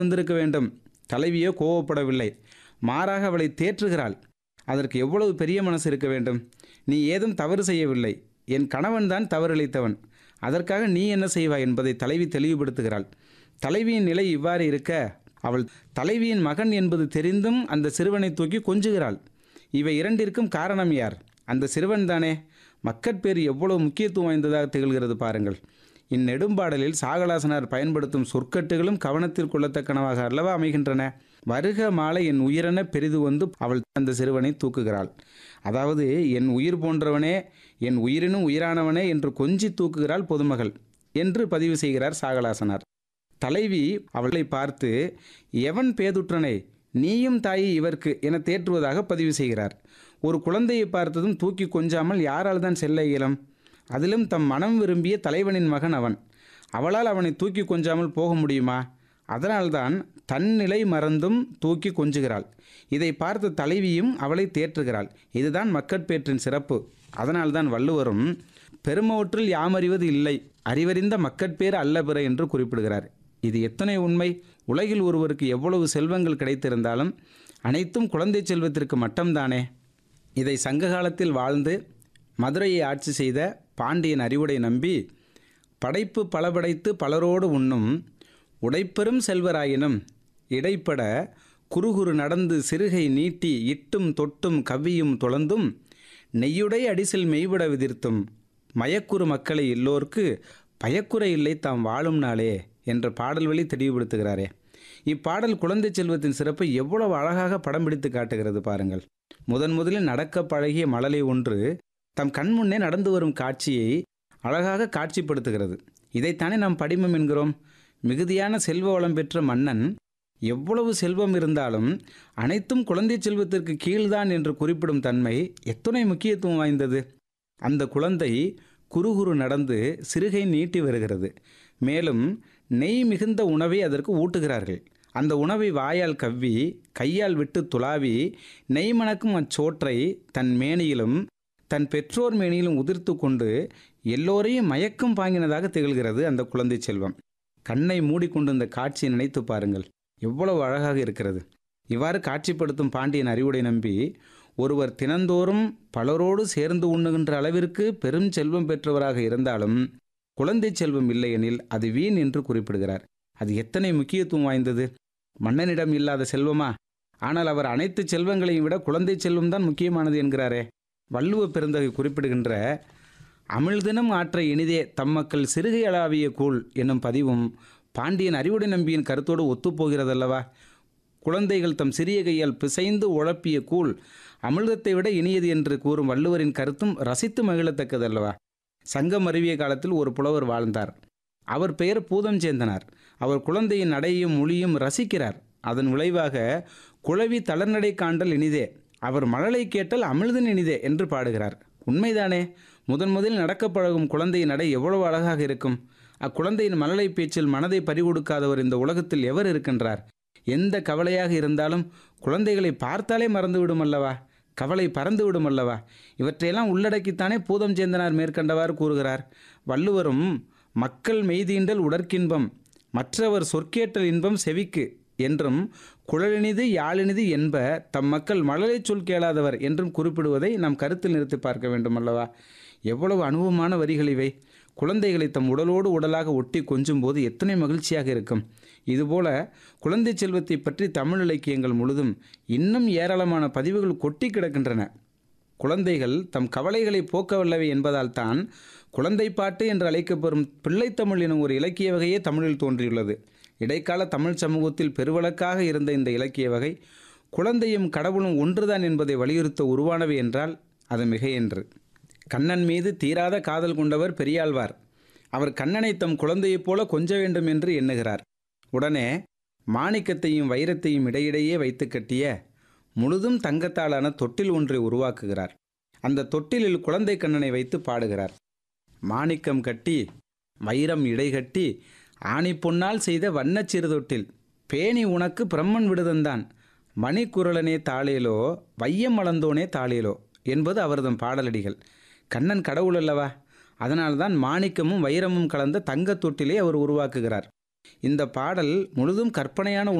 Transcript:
வந்திருக்க வேண்டும் தலைவியோ கோவப்படவில்லை மாறாக அவளை தேற்றுகிறாள் அதற்கு எவ்வளவு பெரிய மனசு இருக்க வேண்டும் நீ ஏதும் தவறு செய்யவில்லை என் கணவன்தான் தவறிழைத்தவன் அதற்காக நீ என்ன செய்வாய் என்பதை தலைவி தெளிவுபடுத்துகிறாள் தலைவியின் நிலை இவ்வாறு இருக்க அவள் தலைவியின் மகன் என்பது தெரிந்தும் அந்த சிறுவனை தூக்கி கொஞ்சுகிறாள் இவை இரண்டிற்கும் காரணம் யார் அந்த சிறுவன் தானே மக்கட்பேறு எவ்வளவு முக்கியத்துவம் வாய்ந்ததாக திகழ்கிறது பாருங்கள் இந்நெடும்பாடலில் சாகலாசனார் பயன்படுத்தும் சொற்கட்டுகளும் கவனத்தில் கொள்ளத்தக்கனவாக அல்லவா அமைகின்றன வருக மாலை என் உயிரென பெரிது வந்து அவள் அந்த சிறுவனை தூக்குகிறாள் அதாவது என் உயிர் போன்றவனே என் உயிரினும் உயிரானவனே என்று கொஞ்சி தூக்குகிறாள் பொதுமகள் என்று பதிவு செய்கிறார் சாகலாசனார் தலைவி அவளை பார்த்து எவன் பேதுற்றனை நீயும் தாயி இவர்க்கு என தேற்றுவதாக பதிவு செய்கிறார் ஒரு குழந்தையை பார்த்ததும் தூக்கி கொஞ்சாமல் யாரால் தான் செல்ல இயலும் அதிலும் தம் மனம் விரும்பிய தலைவனின் மகன் அவன் அவளால் அவனை தூக்கி கொஞ்சாமல் போக முடியுமா அதனால்தான் தன் நிலை மறந்தும் தூக்கி கொஞ்சுகிறாள் இதை பார்த்த தலைவியும் அவளை தேற்றுகிறாள் இதுதான் மக்கட்பேற்றின் சிறப்பு அதனால்தான் வள்ளுவரும் பெருமவற்றில் யாமறிவது இல்லை அறிவறிந்த மக்கட்பேறு அல்ல பிற என்று குறிப்பிடுகிறார் இது எத்தனை உண்மை உலகில் ஒருவருக்கு எவ்வளவு செல்வங்கள் கிடைத்திருந்தாலும் அனைத்தும் குழந்தை செல்வத்திற்கு மட்டம்தானே இதை சங்க காலத்தில் வாழ்ந்து மதுரையை ஆட்சி செய்த பாண்டியன் அறிவுடை நம்பி படைப்பு பல படைத்து பலரோடு உண்ணும் உடைப்பெரும் செல்வராயினும் இடைப்பட குறுகுறு நடந்து சிறுகை நீட்டி இட்டும் தொட்டும் கவ்வியும் தொழந்தும் நெய்யுடை அடிசில் மெய்விட விதிர்த்தும் மயக்குறு மக்களை எல்லோர்க்கு பயக்குறை இல்லை தாம் வாழும் நாளே என்ற பாடல் வழி தெளிவுபடுத்துகிறாரே இப்பாடல் குழந்தை செல்வத்தின் சிறப்பை எவ்வளவு அழகாக படம் பிடித்து காட்டுகிறது பாருங்கள் முதன் முதலில் நடக்க பழகிய மழலை ஒன்று தம் கண்முன்னே நடந்து வரும் காட்சியை அழகாக காட்சிப்படுத்துகிறது இதைத்தானே நாம் படிமம் என்கிறோம் மிகுதியான செல்வ வளம் பெற்ற மன்னன் எவ்வளவு செல்வம் இருந்தாலும் அனைத்தும் குழந்தை செல்வத்திற்கு கீழ்தான் என்று குறிப்பிடும் தன்மை எத்தனை முக்கியத்துவம் வாய்ந்தது அந்த குழந்தை குறுகுறு நடந்து சிறுகை நீட்டி வருகிறது மேலும் நெய் மிகுந்த உணவை அதற்கு ஊட்டுகிறார்கள் அந்த உணவை வாயால் கவ்வி கையால் விட்டு துளாவி நெய் மணக்கும் அச்சோற்றை தன் மேனியிலும் தன் பெற்றோர் மேனியிலும் உதிர்த்து கொண்டு எல்லோரையும் மயக்கம் பாங்கினதாக திகழ்கிறது அந்த குழந்தை செல்வம் கண்ணை மூடிக்கொண்டு காட்சியை நினைத்து பாருங்கள் எவ்வளவு அழகாக இருக்கிறது இவ்வாறு காட்சிப்படுத்தும் பாண்டியன் அறிவுடை நம்பி ஒருவர் தினந்தோறும் பலரோடு சேர்ந்து உண்ணுகின்ற அளவிற்கு பெரும் செல்வம் பெற்றவராக இருந்தாலும் குழந்தை செல்வம் இல்லையெனில் அது வீண் என்று குறிப்பிடுகிறார் அது எத்தனை முக்கியத்துவம் வாய்ந்தது மன்னனிடம் இல்லாத செல்வமா ஆனால் அவர் அனைத்து செல்வங்களையும் விட குழந்தை செல்வம் தான் முக்கியமானது என்கிறாரே வள்ளுவ பெருந்தகை குறிப்பிடுகின்ற அமிழ்தினம் ஆற்ற இனிதே தம்மக்கள் சிறுகை அளாவிய கூழ் என்னும் பதிவும் பாண்டியன் அறிவுடை நம்பியின் கருத்தோடு ஒத்துப்போகிறதல்லவா குழந்தைகள் தம் சிறிய கையால் பிசைந்து உழப்பிய கூழ் அமிர்தத்தை விட இனியது என்று கூறும் வள்ளுவரின் கருத்தும் ரசித்து மகிழத்தக்கதல்லவா சங்கம் அறிவிய காலத்தில் ஒரு புலவர் வாழ்ந்தார் அவர் பெயர் பூதம் சேந்தனார் அவர் குழந்தையின் நடையும் மொழியும் ரசிக்கிறார் அதன் விளைவாக குழவி தளர்நடை காண்டல் இனிதே அவர் மழலை கேட்டல் அமிழ்தன் இனிதே என்று பாடுகிறார் உண்மைதானே முதன் முதலில் நடக்க பழகும் குழந்தையின் நடை எவ்வளவு அழகாக இருக்கும் அக்குழந்தையின் மழலை பேச்சில் மனதை பறிகொடுக்காதவர் இந்த உலகத்தில் எவர் இருக்கின்றார் எந்த கவலையாக இருந்தாலும் குழந்தைகளை பார்த்தாலே மறந்துவிடும் அல்லவா கவலை பறந்துவிடும் அல்லவா இவற்றையெல்லாம் உள்ளடக்கித்தானே பூதம் சேந்தனார் மேற்கண்டவாறு கூறுகிறார் வள்ளுவரும் மக்கள் மெய்தீண்டல் உடற்கின்பம் மற்றவர் சொற்கேட்டல் இன்பம் செவிக்கு என்றும் குழலினிது யாழினிது என்ப தம் மக்கள் மழலை சொல் கேளாதவர் என்றும் குறிப்பிடுவதை நாம் கருத்தில் நிறுத்தி பார்க்க வேண்டும் அல்லவா எவ்வளவு அனுபவமான வரிகள் இவை குழந்தைகளை தம் உடலோடு உடலாக ஒட்டி கொஞ்சும் போது எத்தனை மகிழ்ச்சியாக இருக்கும் இதுபோல குழந்தை செல்வத்தை பற்றி தமிழ் இலக்கியங்கள் முழுதும் இன்னும் ஏராளமான பதிவுகள் கொட்டி கிடக்கின்றன குழந்தைகள் தம் கவலைகளை போக்க வல்லவை என்பதால் தான் குழந்தை பாட்டு என்று அழைக்கப்பெறும் பிள்ளைத்தமிழ் எனும் ஒரு இலக்கிய வகையே தமிழில் தோன்றியுள்ளது இடைக்கால தமிழ் சமூகத்தில் பெருவழக்காக இருந்த இந்த இலக்கிய வகை குழந்தையும் கடவுளும் ஒன்றுதான் என்பதை வலியுறுத்த உருவானவை என்றால் அது மிகையென்று கண்ணன் மீது தீராத காதல் கொண்டவர் பெரியாழ்வார் அவர் கண்ணனை தம் குழந்தையைப் போல கொஞ்ச வேண்டும் என்று எண்ணுகிறார் உடனே மாணிக்கத்தையும் வைரத்தையும் இடையிடையே வைத்து கட்டிய முழுதும் தங்கத்தாலான தொட்டில் ஒன்றை உருவாக்குகிறார் அந்த தொட்டிலில் குழந்தை கண்ணனை வைத்து பாடுகிறார் மாணிக்கம் கட்டி வைரம் இடைகட்டி ஆணி பொன்னால் செய்த வண்ணச் சிறுதொட்டில் பேணி உனக்கு பிரம்மன் விடுதந்தான் மணிக்குரலனே தாளேலோ வையம் மலர்ந்தோனே தாளேலோ என்பது அவரதும் பாடலடிகள் கண்ணன் கடவுள் அல்லவா அதனால்தான் மாணிக்கமும் வைரமும் கலந்த தங்கத் தொட்டிலே அவர் உருவாக்குகிறார் இந்த பாடல் முழுதும் கற்பனையான